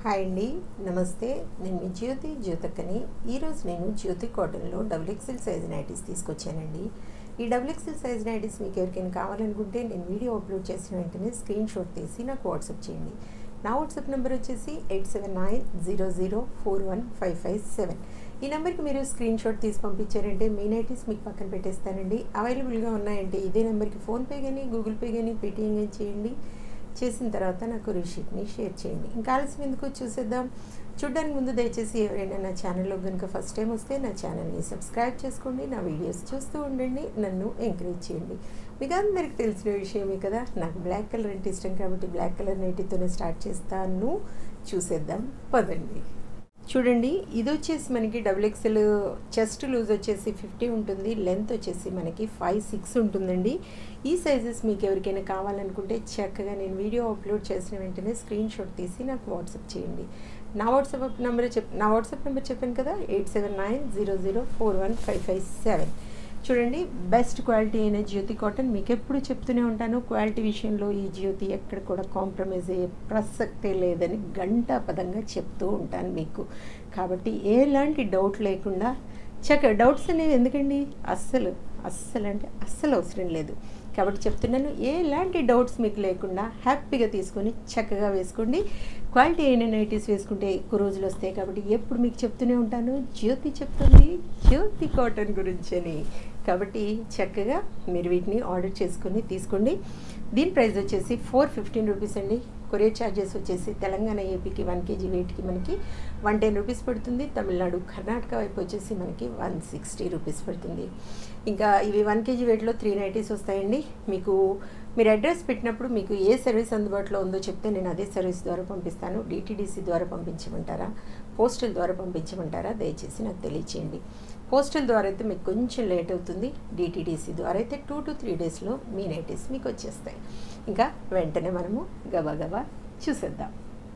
hi అండి నమస్తే నేను మీ జ్యోతి జ్యోతక్కని ఈరోజు నేను జ్యోతి కాటన్లో డబుల్ ఎక్సెల్ సైజ్ నైటీస్ తీసుకొచ్చానండి ఈ డబుల్ ఎక్సెల్ సైజ్ నైటీస్ మీకు ఎవరికైనా కావాలనుకుంటే నేను వీడియో అప్లోడ్ చేసిన వెంటనే స్క్రీన్ షాట్ తీసి నాకు వాట్సాప్ చేయండి నా వాట్సాప్ నెంబర్ వచ్చేసి eight seven nine zero zero four one five five seven ఈ నెంబర్కి మీరు స్క్రీన్ షాట్ తీసి పంపించారంటే మీ నైటీస్ మీకు పక్కన పెట్టేస్తానండి అవైలబుల్గా ఉన్నాయంటే ఇదే నెంబర్కి ఫోన్పే కానీ గూగుల్ పే కానీ పేటిఎం కానీ చేయండి చేసిన తర్వాత నాకు రిషీట్ని షేర్ చేయండి ఇంకా ఆలస్యం ఎందుకు చూసేద్దాం చూడడానికి ముందు దయచేసి ఎవరైనా నా ఛానల్లో కనుక ఫస్ట్ టైం వస్తే నా ఛానల్ని సబ్స్క్రైబ్ చేసుకోండి నా వీడియోస్ చూస్తూ ఉండండి నన్ను ఎంకరేజ్ చేయండి మీకు అందరికి తెలిసిన విషయమే కదా నాకు బ్లాక్ కలర్ అంటే ఇష్టం కాబట్టి బ్లాక్ కలర్ నైటీతోనే స్టార్ట్ చేస్తాను చూసేద్దాం పదండి చూడండి ఇది వచ్చేసి మనకి డబుల్ ఎక్సెల్ చెస్ట్ లూజ్ వచ్చేసి ఫిఫ్టీ ఉంటుంది లెంత్ వచ్చేసి మనకి ఫైవ్ సిక్స్ ఉంటుందండి ఈ సైజెస్ మీకు ఎవరికైనా కావాలనుకుంటే చక్కగా నేను వీడియో అప్లోడ్ చేసిన వెంటనే స్క్రీన్ షాట్ తీసి నాకు వాట్సాప్ చేయండి నా వాట్సాప్ నెంబర్ చెప్ నా వాట్సాప్ నెంబర్ చెప్పాను కదా eight seven nine zero zero four one five five seven చూడండి బెస్ట్ క్వాలిటీ అయిన జ్యోతి కాటన్ మీకు ఎప్పుడు చెప్తూనే ఉంటాను క్వాలిటీ విషయంలో ఈ జ్యోతి ఎక్కడ కూడా కాంప్రమైజ్ అయ్యే ప్రసక్తే లేదని గంటా పదంగా చెప్తూ ఉంటాను మీకు కాబట్టి ఎలాంటి డౌట్ లేకుండా చక్క డౌట్స్ అనేవి ఎందుకండి అస్సలు అస్సలు అంటే అస్సలు అవసరం లేదు కాబట్టి చెప్తున్నాను ఎలాంటి డౌట్స్ మీకు లేకుండా హ్యాపీగా తీసుకొని చక్కగా వేసుకోండి క్వాలిటీ అయిన నైటీస్ వేసుకుంటే ఎక్కువ రోజులు వస్తాయి కాబట్టి ఎప్పుడు మీకు చెప్తూనే ఉంటాను జ్యోతి చెప్తుంది జ్యోతి కాటన్ గురించి అని కాబట్టి చక్కగా మీరు వీటిని ఆర్డర్ చేసుకొని తీసుకోండి దీని ప్రైస్ వచ్చేసి ఫోర్ ఫిఫ్టీన్ రూపీస్ అండి కొరియర్ ఛార్జెస్ వచ్చేసి తెలంగాణ ఏపీకి వన్ కేజీ వెయిట్కి మనకి వన్ టెన్ రూపీస్ పడుతుంది తమిళనాడు కర్ణాటక వైపు వచ్చేసి మనకి వన్ సిక్స్టీ రూపీస్ పడుతుంది ఇంకా ఇవి వన్ కేజీ వెయిట్లో త్రీ నైటీస్ వస్తాయండి మీకు మీరు అడ్రస్ పెట్టినప్పుడు మీకు ఏ సర్వీస్ అందుబాటులో ఉందో చెప్తే నేను అదే సర్వీస్ ద్వారా పంపిస్తాను డిటీడీసీ ద్వారా పంపించమంటారా పోస్టల్ ద్వారా పంపించమంటారా దయచేసి నాకు తెలియచేయండి పోస్టల్ ద్వారా అయితే మీకు కొంచెం లేట్ అవుతుంది డిటీడీసీ ద్వారా అయితే టూ టు త్రీ డేస్లో మీ నైటీస్ మీకు వచ్చేస్తాయి ఇంకా వెంటనే మనము గబా గబా చూసేద్దాం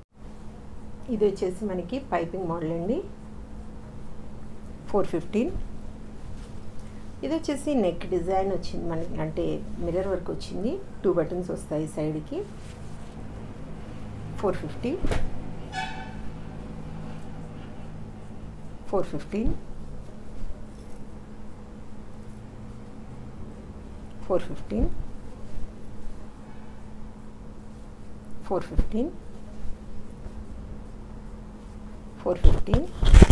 ఇది వచ్చేసి మనకి పైపింగ్ మోడల్ అండి ఫోర్ ఫిఫ్టీన్ ఇది వచ్చేసి నెక్ డిజైన్ వచ్చింది మనకి అంటే మిర్రర్ వర్క్ వచ్చింది టూ బటన్స్ వస్తాయి సైడ్కి four fifty four fifteen four fifteen four fifteen four fifteen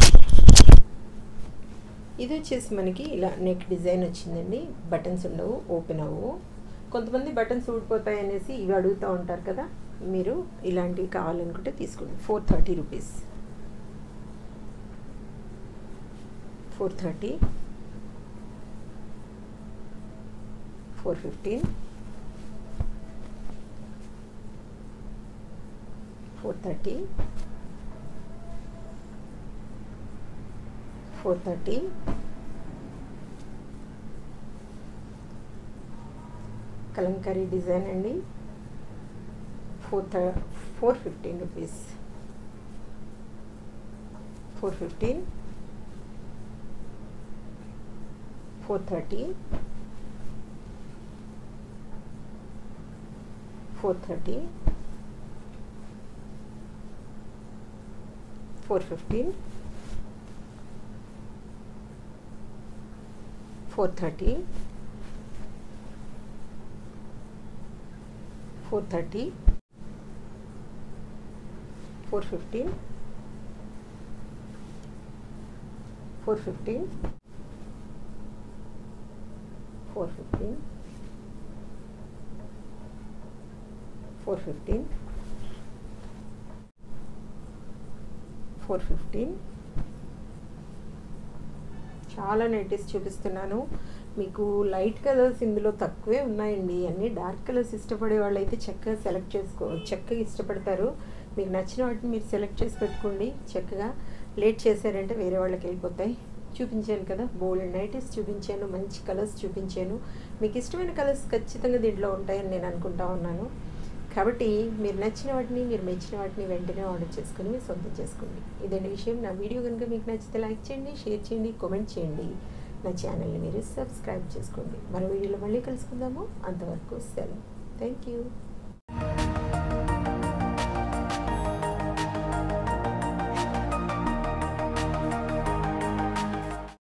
ఇది వచ్చేసి మనకి ఇలా నెక్ డిజైన్ వచ్చిందండి బటన్స్ ఉండవు ఓపెన్ అవ్వవు కొంతమంది బటన్స్ ఊడిపోతాయి అనేసి ఇవి అడుగుతూ ఉంటారు కదా మీరు ఇలాంటివి కావాలనుకుంటే తీసుకోండి four thirty rupees four thirty four fifteen four thirty four thirty Kalamkari design అండి ఫోర్ థ four fifteen rupees four fifteen four thirty four thirty four fifteen four thirty four thirty four fifteen four fifteen four fifteen four fifteen four fifteen చాలా nighties చూపిస్తున్నాను మీకు light colours ఇందులో తక్కువే ఉన్నాయండి అన్నీ dark colours ఇష్టపడే వాళ్ళు అయితే చక్కగా సెలెక్ట్ చేసుకో చక్కగా ఇష్టపడతారు మీకు నచ్చిన వాటిని మీరు సెలెక్ట్ చేసి పెట్టుకోండి చక్కగా లేట్ చేశారంటే వేరే వాళ్ళకి వెళ్ళిపోతాయి చూపించాను కదా బోల్డ్ నైటీస్ చూపించాను మంచి కలర్స్ చూపించాను మీకు ఇష్టమైన కలర్స్ ఖచ్చితంగా దీంట్లో ఉంటాయని నేను అనుకుంటా ఉన్నాను కాబట్టి మీరు నచ్చిన వాటిని మీరు మెచ్చిన వాటిని వెంటనే ఆర్డర్ చేసుకుని మీరు సొంతం చేసుకోండి ఇదండి విషయం నా వీడియో కనుక మీకు నచ్చితే లైక్ చేయండి షేర్ చేయండి కామెంట్ చేయండి నా ఛానల్ని మీరు సబ్స్క్రైబ్ చేసుకోండి మరో వీడియోలో మళ్ళీ కలుసుకుందాము అంతవరకు సెలవు థ్యాంక్ యూ